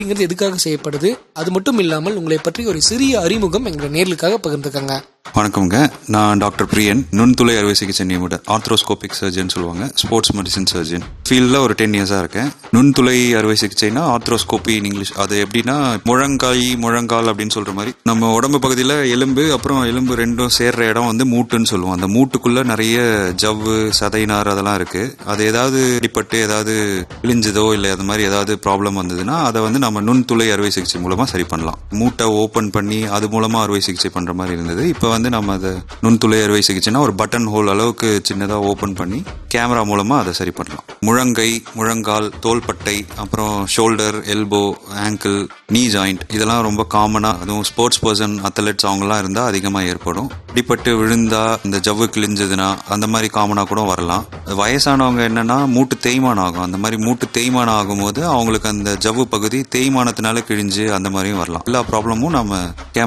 அப்படிங்கிறது எதுக்காக செய்யப்படுது அது மட்டும் இல்லாமல் உங்களை பற்றி ஒரு சிறிய அறிமுகம் எங்களுடைய நேர்களுக்காக பகிர்ந்துக்கங்க வணக்கம்ங்க நான் டாக்டர் பிரியன் நுண்துளை அறுவை சிகிச்சை நிபுணர் ஆர்த்ரோஸ்கோபிக் சர்ஜன் சொல்லுவாங்க ஸ்போர்ட்ஸ் மெடிசன் சர்ஜன் ஃபீல்டில் ஒரு டென் இயர்ஸாக இருக்கேன் நுண்துளை அறுவை சிகிச்சைனா ஆர்த்ரோஸ்கோபி இன் இங்கிலீஷ் அது எப்படின்னா முழங்காய் முழங்கால் அப்படின்னு சொல்ற மாதிரி நம்ம உடம்பு பகுதியில் எலும்பு அப்புறம் எலும்பு ரெண்டும் சேர்ற இடம் வந்து மூட்டுன்னு சொல்லுவோம் அந்த மூட்டுக்குள்ள நிறைய ஜவ்வு சதைநார் அதெல்லாம் இருக்கு அது ஏதாவது அடிப்பட்டு ஏதாவது கிழிஞ்சதோ இல்லை அது மாதிரி ஏதாவது ப்ராப்ளம் வந்ததுன்னா அதை வந்து நம்ம நுண்துளை அறுவை சிகிச்சை மூலமா சரி பண்ணலாம் மூட்டை ஓப்பன் பண்ணி அது மூலமா அறுவை சிகிச்சை பண்ற மாதிரி இருந்தது இப்போ வந்து நம்ம அதை நுண்துளை அறுவை சிகிச்சைனா ஒரு பட்டன் ஹோல் அளவுக்கு சின்னதா ஓபன் பண்ணி கேமரா மூலமா அதை சரி பண்ணலாம் முழங்கை முழங்கால் தோள்பட்டை அப்புறம் shoulder elbow ankle knee joint இதெல்லாம் ரொம்ப காமனா அதுவும் ஸ்போர்ட்ஸ் பர்சன் அத்லெட்ஸ் அவங்கலாம் இருந்தா அதிகமா ஏற்படும் அடிப்பட்டு விழுந்தா இந்த ஜவ்வு கிழிஞ்சதுன்னா அந்த மாதிரி காமனா கூட வரலாம் வயசானவங்க என்னன்னா மூட்டு தேய்மானம் ஆகும் அந்த மாதிரி மூட்டு தேய்மானம் ஆகும்போது அவங்களுக்கு அந்த ஜவ்வு பகுதி தேய்மானத்தினால கிழிஞ்சு அந்த மாதிரியும் வரலாம் எல்லா ப்ராப்ளமும் நம்ம